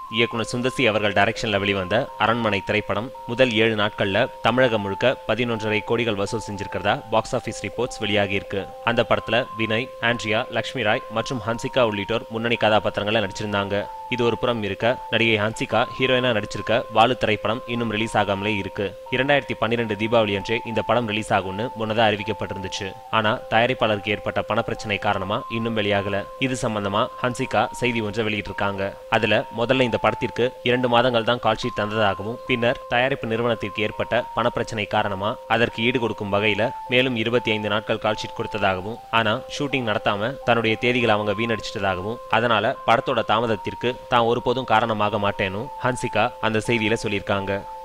இயக்குனர் சுந்தசி அவர்கள் டைரக்ஷன்ல வெளிவந்த அரண்மனை திரைப்படம் முதல் ஏழு நாட்கள்ல தமிழகம் முழுக்க பதினொன்றரை கோடிகள் வசூல் செஞ்சிருக்கிறதா பாக்ஸ் ஆபீஸ் ரிப்போர்ட்ஸ் வெளியாகி இருக்கு அந்த படத்துல வினய் ஆண்ட்ரியா லக்ஷ்மி ராய் மற்றும் ஹன்சிகா உள்ளிட்டோர் முன்னணி கதாபாத்திரங்களை நடிச்சிருந்தாங்க இது ஒரு புறம் இருக்க நடிகை ஹன்சிகா ஹீரோயினா நடிச்சிருக்க வாலு திரைப்படம் இன்னும் ரிலீஸ் ஆகாமலே இருக்கு இரண்டாயிரத்தி பன்னிரெண்டு தீபாவளி அன்றே இந்த படம் ரிலீஸ் ஆகும்னு முன்னதா அறிவிக்கப்பட்டிருந்துச்சு ஆனா தயாரிப்பாளருக்கு ஏற்பட்ட பணப்பிரச்சனை காரணமா இன்னும் வெளியாகல இது சம்பந்தமா ஹன்சிகா செய்தி ஒன்றை வெளியிட்டிருக்காங்க அதுல முதல்ல இந்த படத்திற்கு இரண்டு மாதங்கள் தான் கால் ஷீட் தந்ததாகவும் பின்னர் தயாரிப்பு நிறுவனத்திற்கு ஏற்பட்ட பணப்பிரச்சனை காரணமா அதற்கு ஈடு கொடுக்கும் வகையில மேலும் இருபத்தி ஐந்து நாட்கள் கால் ஷீட் கொடுத்ததாகவும் ஆனா ஷூட்டிங் நடத்தாம தன்னுடைய தேதிகளை அவங்க வீணடிச்சிட்டதாகவும் அதனால படத்தோட தாமதத்திற்கு தான் ஒருபோதும் காரணமாக மாட்டேனும் ஹன்சிகா அந்த செய்தியில சொல்லியிருக்காங்க